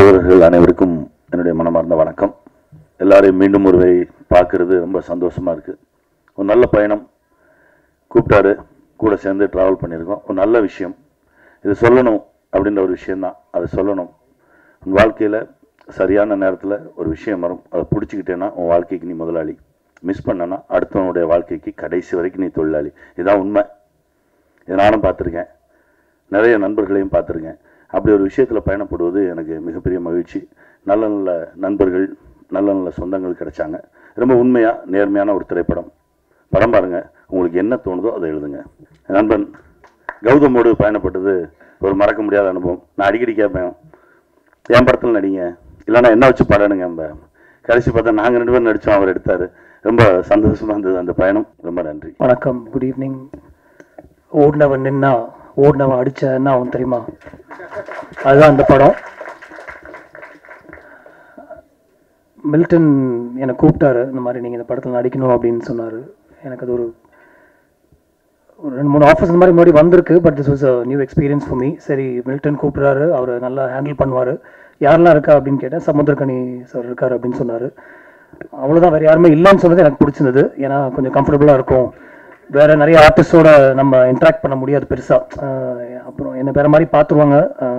சகோதரர்கள் அனைவருக்கும் என்னுடைய மனமார்ந்த வணக்கம் எல்லாரையும் மீண்டும் ஒருவை பார்க்கறது ரொம்ப சந்தோஷமா இருக்கு ஒரு நல்ல பயணம் கூப்பிட்டாரு கூட சேர்ந்து ட்ராவல் பண்ணியிருக்கோம் ஒரு நல்ல விஷயம் இது சொல்லணும் அப்படின்ற ஒரு விஷயம்தான் அதை சொல்லணும் உன் வாழ்க்கையில் சரியான நேரத்தில் ஒரு விஷயம் வரும் அதை பிடிச்சிக்கிட்டேன்னா உன் வாழ்க்கைக்கு நீ முதலாளி மிஸ் பண்ணனா அடுத்தவனுடைய வாழ்க்கைக்கு கடைசி வரைக்கும் நீ தொழிலாளி இதுதான் உண்மை இதை நானும் பார்த்துருக்கேன் நிறைய நண்பர்களையும் பார்த்துருக்கேன் அப்படி ஒரு விஷயத்தில் பயணப்படுவது எனக்கு மிகப்பெரிய மகிழ்ச்சி நல்ல நல்ல நண்பர்கள் நல்ல நல்ல சொந்தங்கள் கிடைச்சாங்க ரொம்ப உண்மையாக நேர்மையான ஒரு திரைப்படம் படம் பாருங்க உங்களுக்கு என்ன தோணுதோ அதை எழுதுங்க என் நண்பன் கௌதமோடு பயணப்பட்டது ஒரு மறக்க முடியாத அனுபவம் நான் அடிக்கடி கேட்பேன் என் படத்தில் நடிங்க இல்லைன்னா என்ன வச்சு படணுங்க நம்ம கடைசி பார்த்தா நாங்கள் ரெண்டு பேரும் நடித்தோம் அவர் எடுத்தார் ரொம்ப சந்தோஷமாக இருந்தது அந்த பயணம் ரொம்ப நன்றி வணக்கம் குட் ஈவினிங் ஓடினவன் நின்னா ஓடினவன் அடிச்ச என்ன அவன் தெரியுமா அதுதான் அந்த படம் மில்டன் என்னை கூப்பிட்டாரு இந்த மாதிரி நீங்கள் இந்த படத்தில் நடிக்கணும் அப்படின்னு சொன்னார் எனக்கு அது ஒரு ஒரு ரெண்டு மூணு ஆஃபர்ஸ் இந்த மாதிரி முன்னாடி வந்திருக்கு but this was a new experience for me சரி மில்டன் கூப்பிட்றாரு அவர் நல்லா ஹேண்டில் பண்ணுவார் யாரெல்லாம் இருக்கா அப்படின்னு கேட்டேன் சமுத்திரக்கனி சார் இருக்கார் அப்படின்னு சொன்னார் அவ்வளோதான் வேறு யாருமே இல்லைன்னு சொன்னது எனக்கு பிடிச்சிருந்தது ஏன்னா கொஞ்சம் கம்ஃபர்டபுளாக இருக்கும் வேற நிறைய ஆர்டிஸ்டோட நம்ம இன்ட்ராக்ட் பண்ண முடியாது பெருசாக அப்புறம் என்ன வேற மாதிரி பார்த்துருவாங்க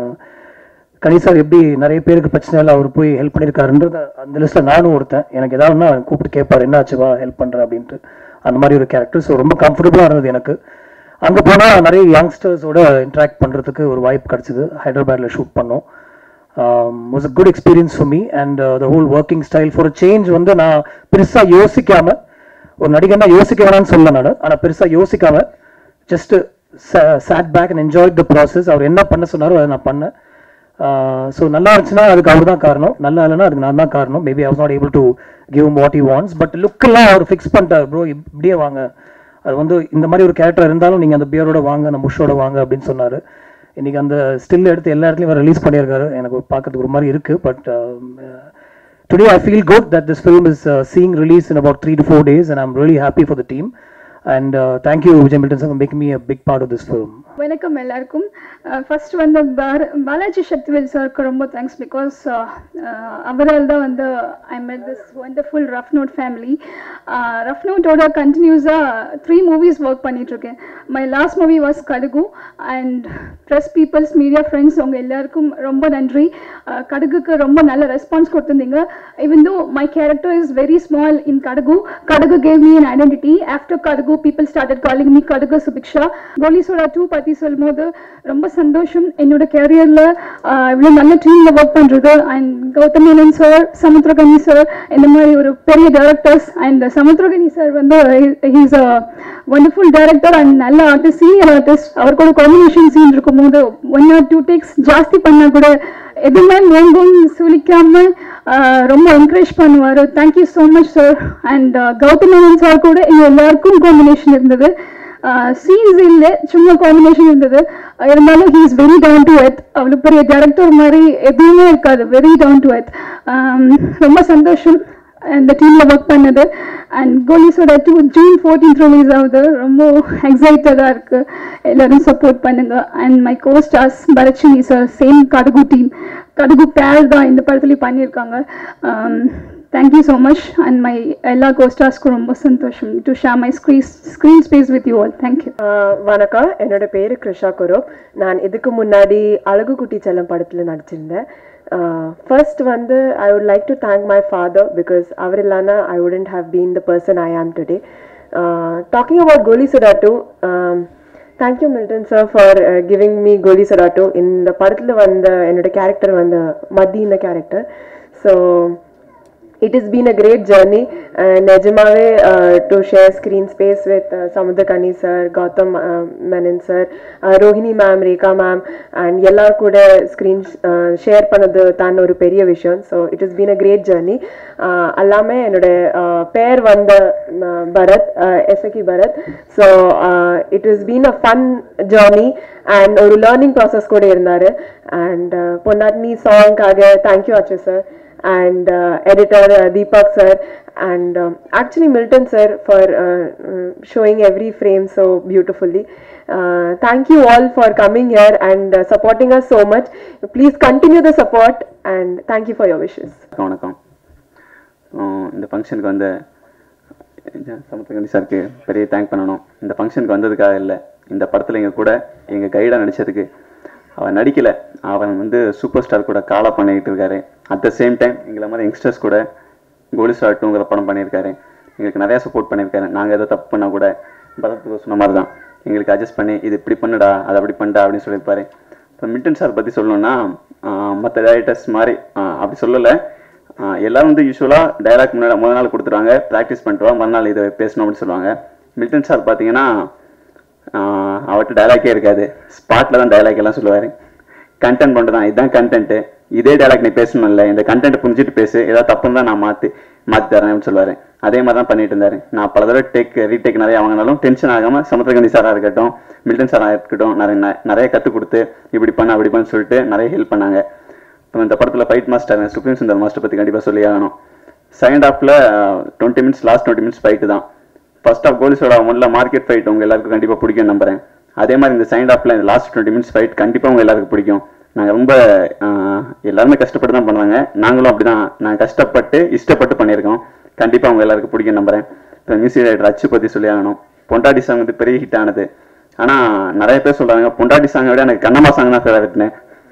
கனி சார் எப்படி நிறைய பேருக்கு பிரச்சனை இல்லை அவர் போய் ஹெல்ப் பண்ணியிருக்காருன்றது அந்த லிஸ்ட்டில் நானும் ஒருத்தன் எனக்கு ஏதாவதுனா கூப்பிட்டு கேட்பார் என்ன ஆச்சுவா ஹெல்ப் பண்ணுறேன் அப்படின்ட்டு அந்த மாதிரி ஒரு கேரக்டர் ஸோ ரொம்ப கம்ஃபர்டபுளாக இருந்தது எனக்கு அங்கே போனால் நிறைய யங்ஸ்டர்ஸோட இன்ட்ராக்ட் பண்ணுறதுக்கு ஒரு வாய்ப்பு கிடச்சிது ஹைதராபாத்தில் ஷூட் பண்ணோம் was a good experience for me and the whole working style for change வந்து நான் பெருசாக யோசிக்காமல் ஒரு நடிகர்னா யோசிக்க வேணாம்னு சொல்ல நான் ஆனால் பெருசாக யோசிக்காம just sit back and enjoy the process அவர் என்ன பண்ண சொன்னாரோ அதை நான் பண்ணேன் ஸோ நல்லா இருந்துச்சுன்னா அதுக்கு அவர் தான் காரணம் நல்லா இல்லைன்னா அதுக்கு நான் தான் காரணம் maybe I was not able to give what you wants but லுக்கெல்லாம் அவர் ஃபிக்ஸ் பண்ணிட்டார் ப்ரோ இப்படியே வாங்க அது வந்து இந்த மாதிரி ஒரு கேரக்டர் இருந்தாலும் நீங்கள் அந்த பியரோட வாங்க அந்த முஷோட வாங்க அப்படின்னு சொன்னார் இன்னைக்கு அந்த ஸ்டில் எடுத்து எல்லா இடத்துலையும் ரிலீஸ் பண்ணியிருக்காரு எனக்கு பார்க்கறதுக்கு ஒரு மாதிரி இருக்குது but today I feel good that this film is uh, seeing release in about three to four days, and I'm really happy for the team. And uh, thank you, Vijay Milton, sir, for making me a big part of this film. வணக்கம் எல்லாருக்கும் first வந்து பார- பாலாஜி சக்திவேல் சாருக்கு ரொம்ப thanks because அவரால் தான் வந்து I met this wonderful rough note family rough நோட்டோட கண்டினியூஸாக த்ரீ மூவிஸ் ஒர்க் பண்ணிகிட்ருக்கேன் my last movie was Kadugu and press people's media friends உங்கள் எல்லாருக்கும் ரொம்ப நன்றி Uh, கடுகுக்கு ரொம்ப நல்ல ரெஸ்பான்ஸ் கொடுத்துருந்தீங்க even though my character is very small in Kadagu, Kadagu gave me an identity. After Kadagu, people started calling me Kadagu Subiksha. Goli Soda two பற்றி சொல்லும்போது ரொம்ப சந்தோஷம் என்னோட கேரியரில் இவ்வளோ நல்ல டீமில் ஒர்க் பண்ணுறது and Gautham Menon sir Samuthirakani sir இந்த மாதிரி ஒரு பெரிய டேரக்டர்ஸ் அண்ட் சமுத்திரகனி சார் வந்து he's a wonderful director and நல்ல ஆர்டிஸ்ட் சீனியர் ஆர்டிஸ்ட் அவர் கூட காம்பினேஷன் சீன் இருக்கும்போது ஒன் ஆர் டூ டேக்ஸ் ஜாஸ்தி பண்ணால் கூட எதுவுமே மேம்பும் சுளிக்காம ஆஹ், ரொம்ப என்கரேஜ் பண்ணுவார் thank you so much sir and Gautham Menon sir கூட எங்க எல்லாருக்கும் காம்பினேஷன் இருந்தது சீன்ஸ் இல்லை சும்மா காம்பினேஷன் இருந்தது அஹ், இருந்தாலும் he is very down to earth அவ்வளோ பெரிய டேரக்டர் மாதிரி எதுவுமே இருக்காது வெரி டவுன் டு எர்த் ரொம்ப சந்தோஷம் இந்த டீமில் ஒர்க் பண்ணது அண்ட் கோலிஸோட டூ ஜூன் ஃபோர்டீன்த் ரிலீஸ் ஆகுது ரொம்ப எக்ஸைட்டடாக இருக்குது எல்லாரும் சப்போர்ட் பண்ணுங்க அண்ட் மை கோ ஸ்டார்ஸ் பரட்சினி sir same Kadugu team Kadugu பேர் தான் இந்த படத்துலையும் பண்ணியிருக்காங்க thank you so much and my எல்லா கோ ஸ்டார்ஸ்க்கும் ரொம்ப சந்தோஷம் to share my screen screen space with you all thank you ஆஹ் வணக்கம் என்னோட பேர் கிருஷா குரோப் நான் இதுக்கு முன்னாடி அழகு குட்டி செல்லம் படத்தில் நடிச்சிருந்தேன் ஃபர்ஸ்ட் வந்து I would like to thank my father because அவர் இல்லைனா I wouldn't have been the person I am today talking about Goli Soda thank you Milton sir for giving me Goli Soda இந்த படத்தில் வந்த என்னோட கேரக்டர் வந்து மதி இந்த character so it has been a great journey uh, Nejamave uh, to share screen space with uh, Samudrakani sir, Gautam uh, Menon sir, uh, Rohini ma'am, Rekha ma'am and எல்லார் கூட screen share பண்ணது தான் ஒரு பெரிய விஷயம் so it has been a great journey uh, எல்லாமே என்னோட uh, பேர் வந்த uh, பரத் எஸ்எகி Bharath so it has been a fun journey and ஒரு லேர்னிங் ப்ராசஸ் கூட இருந்தார் அண்ட் பொன்னாட்னி சாங்காக thank you Achu sir and uh, editor uh, Deepak sir and um, actually Milton sir for uh, uh, showing every frame so beautifully thank you all for coming here and supporting us so much please continue the support and thank you for your wishes வணக்கம் உம் இந்த ஃபங்க்ஷனுக்கு வந்த சமுத்திரகண்டி சாருக்கு பெரிய thank பண்ணணும் இந்த ஃபங்க்ஷனுக்கு வந்ததுக்காக இல்லை இந்த படத்தில் எங்கள் கூட எங்கள் கைடாக நடிச்சதுக்கு அவன் நடிக்கலை அவன் வந்து சூப்பர் ஸ்டார் கூட காலா பண்ணிக்கிட்டு இருக்காரு அட் த சேம் டைம் எங்களை மாதிரி யங்ஸ்டர்ஸ் கூட கோலி ஸ்டார் டூங்கிற படம் பண்ணியிருக்காரு எங்களுக்கு நிறையா சப்போர்ட் பண்ணியிருக்காரு நாங்கள் எதோ தப்பு பண்ணால் கூட பரத்துக்கு சொன்ன மாதிரி தான் எங்களுக்கு அட்ஜஸ்ட் பண்ணி இது இப்படி பண்ணுடா அது அப்படி பண்ணுடா அப்படின்னு சொல்லியிருப்பாரு இப்போ மிட்டன் சார் பற்றி சொல்லணும்னா மற்ற டேரக்டர்ஸ் மாதிரி ஆஹ் அப்படி சொல்லலை ஆஹ் எல்லாரும் வந்து யூஸ்வலாக டைலாக் முன்னாடி முதல் நாள் கொடுத்துருவாங்க ப்ராக்டிஸ் பண்ணிட்டு வா மறுநாள் இதை பேசணும் அப்படின்னு சொல்லுவாங்க மில்டன் சார் பார்த்தீங்கன்னா ஆஹ் அவர்கிட்ட டைலாக்கே இருக்காது ஸ்பாட்டில் தான் டைலாக் எல்லாம் சொல்லுவார் கண்டென்ட் மட்டும் தான் இதுதான் கண்டென்ட்டு இதே டைலாக் நீ பேசணும் இல்லை இந்த கண்டென்ட் புரிஞ்சுட்டு பேசு ஏதாவது தப்புன்னு தான் நான் மாற்றி மாற்றி தரேன் அப்படின்னு சொல்லுவார் அதே மாதிரி தான் பண்ணிட்டு இருந்தார் நான் பல தடவை டேக் ரீடேக் நிறைய வாங்கினாலும் டென்ஷன் ஆகாமல் சமுத்திரகண்டி சாராக இருக்கட்டும் மில்டன் சாராக இருக்கட்டும் நிறைய நிறைய கற்றுக் கொடுத்து இப்படி பண்ண அப்படி பண்ணு சொல்லிட்டு நிறைய ஹெல்ப் பண்ணாங்க இப்போ இந்த படத்தில் fight master Supreme Sundar master பற்றி கண்டிப்பாக சொல்லி ஆகணும் செகண்ட் ஹாஃபில் twenty minutes last twenty minutes fight தான் ஃபர்ஸ்ட் ஆஃப் கோலிஸோட முதல்ல மார்க்கெட் ஃபைட் உங்க எல்லாருக்கும் கண்டிப்பாக பிடிக்கும் நம்புறேன் அதே மாதிரி இந்த செகண்ட் ஹாஃப்ல இந்த லாஸ்ட் டுவெண்ட்டி மினிட்ஸ் ஃபைட் கண்டிப்பாக உங்க எல்லாருக்கும் பிடிக்கும் நாங்கள் ரொம்ப ஆஹ், எல்லாருமே கஷ்டப்பட்டு தான் பண்ணுவாங்க நாங்களும் அப்படிதான் நான் கஷ்டப்பட்டு இஷ்டப்பட்டு பண்ணியிருக்கோம் கண்டிப்பாக உங்க எல்லாருக்கும் பிடிக்கும் நம்புறேன் இப்போ மியூசிக் டைரக்டர் அச்சு பற்றி சொல்லி ஆகணும் பொண்டாட்டி சாங் வந்து பெரிய ஹிட் ஆனது ஆனால் நிறைய பேர் சொல்றாங்க பொண்டாட்டி சாங்கை விட எனக்கு கண்ணம்மா சாங் தான் ஃபேவரட்னு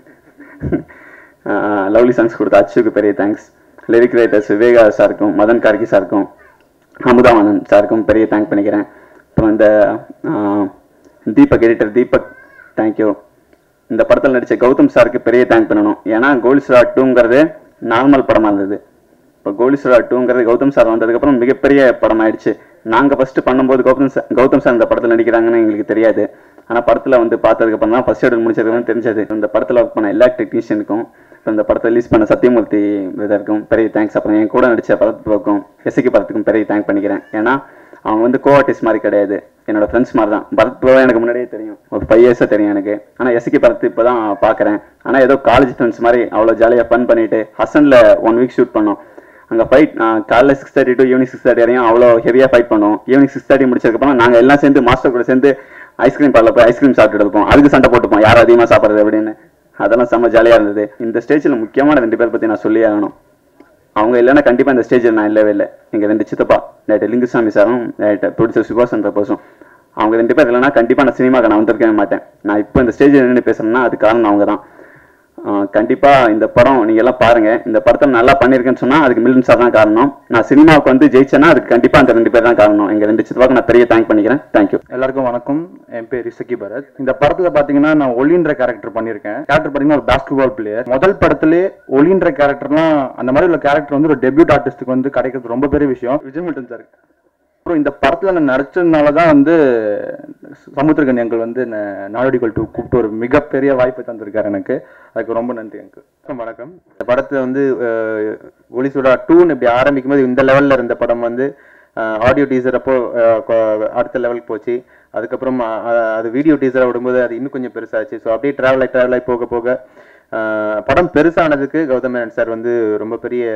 லவ்லி சாங்ஸ் கொடுத்த அச்சுக்கு பெரிய தேங்க்ஸ் லிரிக் ரைட்டர்ஸ் விவேகா சாருக்கும் மதன் கார்கி சாருக்கும் அமுதாவானன் சாருக்கும் பெரிய தேங்க் பண்ணிக்கிறேன் அப்புறம் இந்த ஆஹ், தீபக் எடிட்டர் தீபக் தேங்க்யூ இந்த படத்தில் நடித்த கௌதம் சாருக்கு பெரிய தேங்க் பண்ணணும் ஏன்னா கோலிஸ்ரா டூங்கிறது நார்மல் படமாக இருந்தது இப்போ கோலிஸ்வரா டூங்கிறது கௌதம் சார் வந்ததுக்கப்புறம் மிகப்பெரிய படம் ஆயிடுச்சு நாங்கள் ஃபர்ஸ்ட் பண்ணும்போது கௌதம் சார் கௌதம் சார் இந்த படத்தில் நடிக்கிறாங்கன்னு எங்களுக்கு தெரியாது ஆனால் படத்தில் வந்து பார்த்ததுக்கப்புறம் தான் ஃபர்ஸ்ட் ஷெடியூல் முடிச்சதுக்கப்புறம் தெரிஞ்சது இந்த படத்தில் ஒர்க் பண்ண எல்லா டெக்னீஷியனுக்கும் இந்த படத்தை ரிலீஸ் பண்ண சத்யமூர்த்தி பிரதருக்கும் பெரிய தேங்க்ஸ் அப்புறம் என் கூட நடித்த படத்துக்கும் எஸ்சிக்கு படத்துக்கும் பெரிய தேங்க் பண்ணிக்கிறேன் ஏன்னா அவங்க வந்து கோ ஆர்டிஸ்ட் மாதிரி கிடையாது என்னோட ஃப்ரெண்ட்ஸ் மாதிரி தான் பரத் ப்ரோவா எனக்கு முன்னாடியே தெரியும் ஒரு ஃபைவ் இயர்ஸாக தெரியும் எனக்கு ஆனால் எஸ்சிக்கு பரத் இப்போ தான் பார்க்குறேன் ஆனால் ஏதோ காலேஜ் ஃப்ரெண்ட்ஸ் மாதிரி அவ்வளோ ஜாலியாக ஃபன் பண்ணிட்டு ஹசனில் ஒன் வீக் ஷூட் பண்ணோம் அங்கே ஃபைட் காலைல six thirty to evening six thirty வரையும் அவ்வளோ ஹெவியாக ஃபைட் பண்ணுவோம் ஈவினிங் சிக்ஸ் தேர்ட்டி முடிச்சதுக்கப்புறம் நாங்கள் எல்லாம் சேர்ந்து மாஸ்டர் கூட சேர்ந்து ஐஸ்கிரீம் பார்ல போய் ஐஸ்கிரீம் சாப்பிட்டு இருப்போம் அதுக்கு சண்டை போட்டுப்போம் யார் அதிகமாக சாப்பிட்றது அப்படின்னு அதெல்லாம் செம்ம ஜாலியாக இருந்தது இந்த ஸ்டேஜில் முக்கியமான ரெண்டு பேர் பற்றி நான் சொல்லி ஆகணும் அவங்க இல்லைன்னா கண்டிப்பாக இந்த ஸ்டேஜில் நான் இல்லவே இல்லை எங்கள் ரெண்டு சித்தப்பா டேரக்டர் லிங்குசாமி சாரும் டேரக்டர் ப்ரொடியூசர் சுபாஷ் சந்திர போஸும் அவங்க ரெண்டு பேர் இல்லைன்னா கண்டிப்பாக நான் சினிமாக்கு நான் வந்திருக்கவே மாட்டேன் நான் இப்போ இந்த ஸ்டேஜில் நின்று பேசுறேன்னா அது காரணம் அவங்க தான் கண்டிப்பாக இந்த படம் நீங்கள் எல்லாம் பாருங்க இந்த படத்தை நல்லா பண்ணியிருக்கேன்னு சொன்னால் அதுக்கு மில்டன் சார் தான் காரணம் நான் சினிமாவுக்கு வந்து ஜெயிச்சேன்னா அதுக்கு கண்டிப்பாக அந்த ரெண்டு பேர் தான் காரணம் எங்கள் ரெண்டு சித்தப்பாக்கு நான் பெரிய தேங்க் பண்ணிக்கிறேன் தேங்க்யூ எல்லாருக்கும் வணக்கம் என் பேர் இசக்கி பரத் இந்த படத்துல பாத்தீங்கன்னா நான் ஒளின்ற கேரக்டர் பண்ணியிருக்கேன் கேரக்டர் பாத்தீங்கன்னா ஒரு பாஸ்கெட் பால் பிளேயர் முதல் படத்திலே ஒளின்ற கேரக்டர்லாம் அந்த மாதிரி உள்ள கேரக்டர் வந்து ஒரு டெபியூட் ஆர்டிஸ்ட்டுக்கு வந்து கிடைக்கிறது ரொம்ப பெரிய விஷயம் விஜய் மில்டன் சார் அப்புறம் இந்த படத்துல நான் நடிச்சதுனால தான் வந்து சமுத்திரகன் எங்கள் வந்து ந- நாடோடிகள் டூ கூப்பிட்டு ஒரு மிகப்பெரிய வாய்ப்பை தந்திருக்காரு எனக்கு அதுக்கு ரொம்ப நன்றி எனக்கு வணக்கம் இந்த படத்தை வந்து ஒளிசுடா டூன்னு இப்படி ஆரம்பிக்கும் போது இந்த லெவல்ல இருந்த படம் வந்து ஆடியோ டீசர் அப்போ அஹ், கொ- அடுத்த லெவலுக்கு போச்சு அதுக்கப்புறம் அ- அ- அது வீடியோ டீசராக விடும்போது அது இன்னும் கொஞ்சம் பெருசாச்சு ஸோ அப்படியே ட்ராவல் ஆகி ட்ராவல் ஆகி போக போக அஹ், படம் பெருசானதுக்கு கௌதம் மேனன் சார் வந்து ரொம்ப பெரிய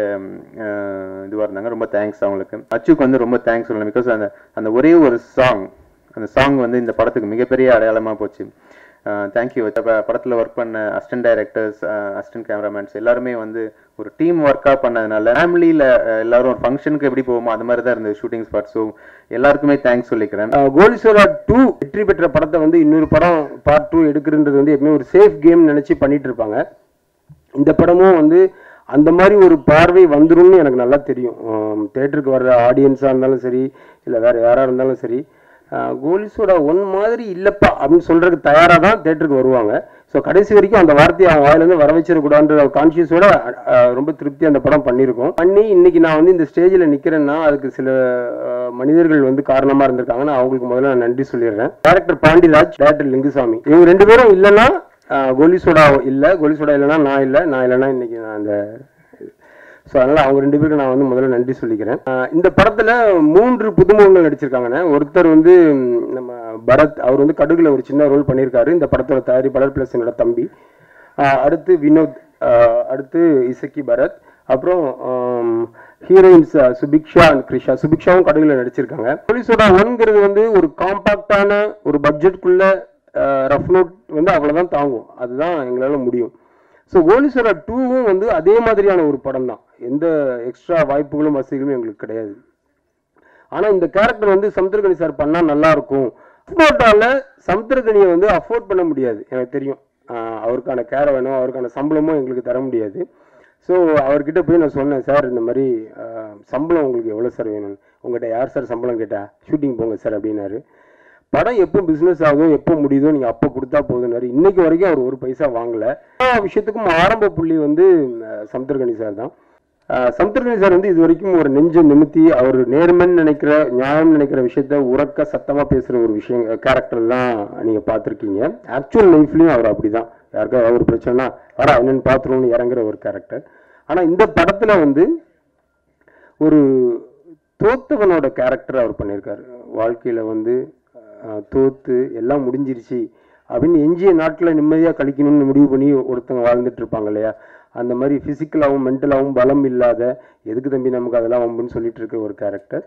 இதுவாக இருந்தாங்க ரொம்ப தேங்க்ஸ் அவங்களுக்கு அச்சுக்கு வந்து ரொம்ப தேங்க்ஸ் சொல்லணும் பிகாஸ் அந்த அந்த ஒரே ஒரு சாங் அந்த சாங் வந்து இந்த படத்துக்கு மிகப்பெரிய அடையாளமாக போச்சு தேங்க்யூ படத்தில் ஒர்க் பண்ண அசிஸ்டன்ட் டைரக்டர்ஸ் அசிஸ்டன்ட் கேமராமேன்ஸ் எல்லாருமே வந்து ஒரு டீம் ஒர்க்காக பண்ணதுனால ஃபேமிலியில் எல்லாரும் ஒரு ஃபங்க்ஷனுக்கு எப்படி போவோமோ அது மாதிரி தான் இருந்தது ஷூட்டிங் ஸ்பாட் ஸோ எல்லாருக்குமே தேங்க்ஸ் சொல்லிக்கிறேன் கோலிசோரா டூ வெற்றி பெற்ற படத்தை வந்து இன்னொரு படம் பார்ட் டூ எடுக்கிறன்றது வந்து எப்பவுமே ஒரு சேஃப் கேம் நினைச்சு பண்ணிட்டு இருப்பாங்க இந்த படமும் வந்து அந்த மாதிரி ஒரு பார்வை வந்துரும்னு எனக்கு நல்லா தெரியும் தேட்டருக்கு வர்ற ஆடியன்ஸாக இருந்தாலும் சரி இல்லை வேற யாராக இருந்தாலும் சரி ஆஹ் கோலிசோடா ஒன் மாதிரி இல்லைப்பா அப்படின்னு சொல்றதுக்கு தயாராக தான் தேட்டருக்கு வருவாங்க ஸோ கடைசி வரைக்கும் அந்த வார்த்தையை அவங்க வாயிலேருந்து வர வச்சிடக்கூடாதுன்ற கான்சியஸோட ரொம்ப திருப்தி அந்த படம் பண்ணியிருக்கோம் பண்ணி இன்னைக்கு நான் வந்து இந்த ஸ்டேஜில் நிற்கிறேன்னா அதுக்கு சில ஆஹ் மனிதர்கள் வந்து காரணமாக இருந்திருக்காங்க நான் அவங்களுக்கு முதல்ல நான் நன்றி சொல்லிடுறேன் டேரக்டர் பாண்டிராஜ் டேரக்டர் லிங்குசாமி இவங்க ரெண்டு பேரும் இல்லைன்னா ஆஹ் கோலி சோடா இல்லை கோலி சோடா இல்லைன்னா நான் இல்லை நான் இல்லைன்னா இன்னைக்கு நான் அந்த ஸோ அதனால அவங்க ரெண்டு பேருக்கு நான் வந்து முதல்ல நன்றி சொல்லிக்கிறேன் ஆஹ் இந்த படத்துல மூன்று புதுமுகங்கள் நடிச்சிருக்காங்கண்ணே ஒருத்தர் வந்து ம், நம்ம பரத் அவர் வந்து கடுகுல ஒரு சின்ன ரோல் பண்ணியிருக்காரு இந்த படத்தோட தயாரிப்பாளர் பிளஸ் என்னோட தம்பி ஆஹ் அடுத்து வினோத் ஆஹ் அடுத்து இசக்கி பரத் அப்புறம் ஹீரோயின்ஸ் சுபிக்ஷா அண்ட் கிரிஷா சுபிக்ஷாவும் கடுகுல நடிச்சிருக்காங்க போலீஸோட ஒன்ங்கிறது வந்து ஒரு காம்பாக்டான ஒரு பட்ஜெட்குள்ள ரஃப் நோட் வந்து அவ்வளோதான் தாங்கும் அதுதான் எங்களால் முடியும் ஸோ கோலீஸ்வரா டூவும் வந்து அதே மாதிரியான ஒரு படம் தான் எந்த எக்ஸ்ட்ரா வாய்ப்புகளும் வசதிகளும் எங்களுக்கு கிடையாது ஆனால் இந்த கேரக்டர் வந்து சமுத்திரகனி சார் பண்ணால் நல்லா இருக்கும் அஃபோர்ட்டால சமுத்திரகனியை வந்து அஃபோர்ட் பண்ண முடியாது எனக்கு தெரியும் ஆஹ் அவருக்கான கேரை வேணும் அவருக்கான சம்பளமும் எங்களுக்கு தர முடியாது ஸோ அவர்கிட்ட போய் நான் சொன்னேன் சார் இந்த மாதிரி ஆஹ் சம்பளம் உங்களுக்கு எவ்வளோ சார் வேணும் உங்கள்கிட்ட யார் சார் சம்பளம் கேட்டா ஷூட்டிங் போங்க சார் அப்படின்னாரு படம் எப்போ பிஸ்னஸ் ஆகுதோ எப்போ முடியுதோ நீங்கள் அப்போ கொடுத்தா போதுனாரு இன்னைக்கு வரைக்கும் அவர் ஒரு பைசா வாங்கலை எல்லா விஷயத்துக்கும் ஆரம்ப புள்ளி வந்து ஆஹ் சமுத்திரகனி சார் தான் ஆஹ் சமுத்திரகனி சார் வந்து இது வரைக்கும் ஒரு நெஞ்ச நிமித்தி அவர் நேர்மைன்னு நினைக்கிற நியாயம் நினைக்கிற விஷயத்த உறக்க சத்தமா பேசுற ஒரு விஷயம் கேரக்டர் தான் நீங்க பார்த்துருக்கீங்க ஆக்சுவல் லைஃப்லயும் அவர் அப்படிதான் யாருக்கா ஒரு பிரச்சனைனா வர என்னன்னு பார்த்துருவோம்னு இறங்குற ஒரு கேரக்டர் ஆனா இந்த படத்துல வந்து ஒரு தோத்தவனோட கேரக்டர் அவர் பண்ணியிருக்காரு வாழ்க்கையில வந்து ஆஹ், தோத்து எல்லாம் முடிஞ்சிருச்சு அப்படின்னு எஞ்சிய நாட்டில் நிம்மதியாக கழிக்கணும்னு முடிவு பண்ணி ஒருத்தவங்க வாழ்ந்துட்டு இருப்பாங்க இல்லையா அந்த மாதிரி ஃபிசிக்கலாகவும் மென்டலாகவும் பலம் இல்லாத எதுக்கு தம்பி நமக்கு அதெல்லாம் வம்புன்னு சொல்லிட்டு இருக்க ஒரு கேரக்டர்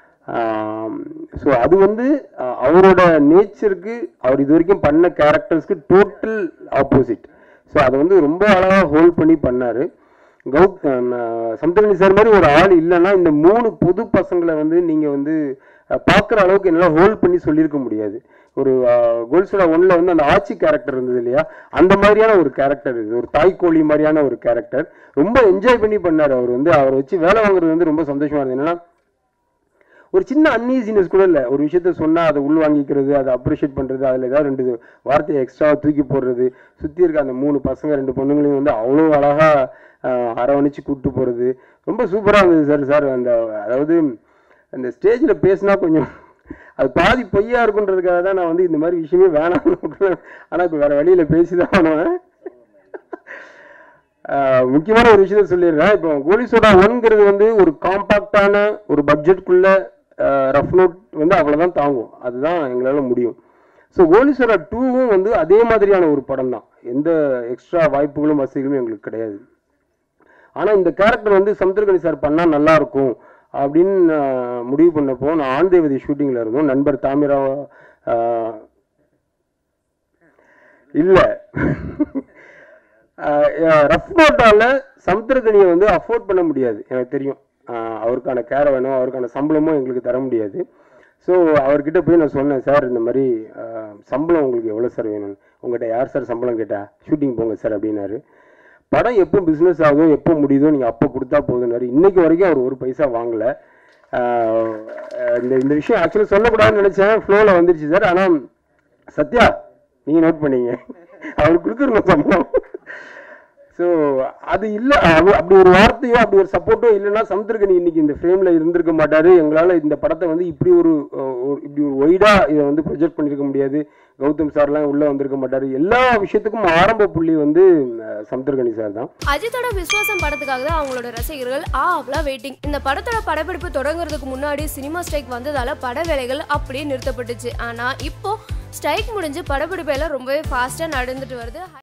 ஸோ அது வந்து ஆஹ், அவரோட நேச்சருக்கு அவர் இது வரைக்கும் பண்ண கேரக்டர்ஸ்க்கு டோட்டல் ஆப்போசிட் ஸோ அதை வந்து ரொம்ப அழகாக ஹோல்ட் பண்ணி பண்ணாரு கௌத் சமுத்திரனி சார் மாதிரி ஒரு ஆள் இல்லைன்னா இந்த மூணு பொது பசங்களை வந்து நீங்கள் வந்து பார்க்குற அளவுக்கு என்னால் ஹோல்ட் பண்ணி சொல்லியிருக்க முடியாது ஒரு கோல்சோடா ஒன்ல வந்து அந்த ஆட்சி கேரக்டர் இருந்தது இல்லையா அந்த மாதிரியான ஒரு கேரக்டர் இது ஒரு தாய்க்கோழி மாதிரியான ஒரு கேரக்டர் ரொம்ப என்ஜாய் பண்ணி பண்ணார் அவர் வந்து அவரை வச்சு வேலை வாங்குறது வந்து ரொம்ப சந்தோஷமா இருந்தது என்னன்னா ஒரு சின்ன அன்ஈசினஸ் கூட இல்லை ஒரு விஷயத்த சொன்னால் அதை உள் வாங்கிக்கிறது அதை அப்ரிஷியேட் பண்ணுறது அதில் ஏதாவது ரெண்டு வார்த்தையை எக்ஸ்ட்ரா தூக்கி போடுறது சுற்றி இருக்க அந்த மூணு பசங்க ரெண்டு பொண்ணுங்களையும் வந்து அவ்வளோ அழகாக அரவணைச்சு கூப்பிட்டு போகிறது ரொம்ப சூப்பராக இருந்தது சார் சார் அந்த அதாவது அந்த ஸ்டேஜில் பேசினா கொஞ்சம் அது பாதி பொய்யா இருக்குன்றதுக்காக தான் நான் வந்து இந்த மாதிரி விஷயமே வேணாம்னு ஆனால் இப்போ வேறு வழியில் பேசி தான் பண்ணுவேன் ஆஹ் முக்கியமான ஒரு விஷயத்த சொல்லிடுறேன் இப்போ கோலிசோடா ஒன்ங்கிறது வந்து ஒரு காம்பாக்டான ஒரு பட்ஜெட்குள்ள ரஃப் நோட் வந்து அவ்வளோதான் தாங்கும் அதுதான் எங்களால் முடியும் ஸோ கோலிசோடா டூவும் வந்து அதே மாதிரியான ஒரு படம் தான் எந்த எக்ஸ்ட்ரா வாய்ப்புகளும் வசதிகளும் எங்களுக்கு கிடையாது ஆனால் இந்த கேரக்டர் வந்து சமுத்திரகனி சார் பண்ணால் நல்லா இருக்கும் அப்படின்னு ஆஹ் முடிவு பண்ணப்போ நான் ஆண் தேவதை ஷூட்டிங்கில் இருந்தோம் நண்பர் தாமிரா ஆஹ் இல்லை ரஃப் நோட்டால சமுத்திரகனியை வந்து அஃபோர்ட் பண்ண முடியாது எனக்கு தெரியும் ஆஹ் அவருக்கான கேரை வேணும் அவருக்கான சம்பளமும் எங்களுக்கு தர முடியாது ஸோ அவர்கிட்ட போய் நான் சொன்னேன் சார் இந்த மாதிரி ஆஹ் சம்பளம் உங்களுக்கு எவ்வளோ சார் வேணும் உங்கள்கிட்ட யார் சார் சம்பளம் கேட்டா ஷூட்டிங் போங்க சார் அப்படின்னாரு படம் எப்போ பிஸ்னஸ் ஆகுதோ எப்போ முடியுதோ நீங்கள் அப்போ கொடுத்தா போதுனாரு இன்னைக்கு வரைக்கும் அவர் ஒரு பைசா வாங்கலை ஆஹ் இந்த இந்த விஷயம் ஆக்சுவலாக சொல்லக்கூடாதுன்னு நினச்சேன் ஃப்ளோவில் வந்துருச்சு சார் ஆனால் சத்யா நீங்கள் நோட் பண்ணீங்க அவருக்கு கொடுக்குறணும் சம்பளம் ஸோ அது இல்லை அப்படி ஒரு வார்த்தையோ அப்படி ஒரு சப்போர்ட்டோ இல்லைன்னா சமுத்திரகனி இன்னைக்கு இந்த ஃப்ரேமில் இருந்திருக்க மாட்டாரு எங்களால் இந்த படத்தை வந்து இப்படி ஒரு அஹ், ஒரு- இப்படி ஒரு ஒய்டாக இதை வந்து ப்ரொஜெக்ட் பண்ணியிருக்க முடியாது கௌதம் சார்லாம் உள்ளே வந்திருக்க மாட்டாரு எல்லா விஷயத்துக்கும் ஆரம்ப புள்ளி வந்து அஹ், சமுத்திரகனி சார் தான் அஜித்தோட விஸ்வாசம் படத்துக்காக தான் அவங்களோட ரசிகர்கள் ஆவலா வெயிட்டிங் இந்த படத்தோட படப்பிடிப்பு தொடங்குறதுக்கு முன்னாடி சினிமா ஸ்ட்ரைக் வந்ததால பட வேலைகள் அப்படியே நிறுத்தப்பட்டுச்சு ஆனா இப்போ ஸ்ட்ரைக் முடிஞ்சு படப்பிடிப்பு எல்லாம் ரொம்பவே ஃபாஸ்டா நடந்துட்டு வருது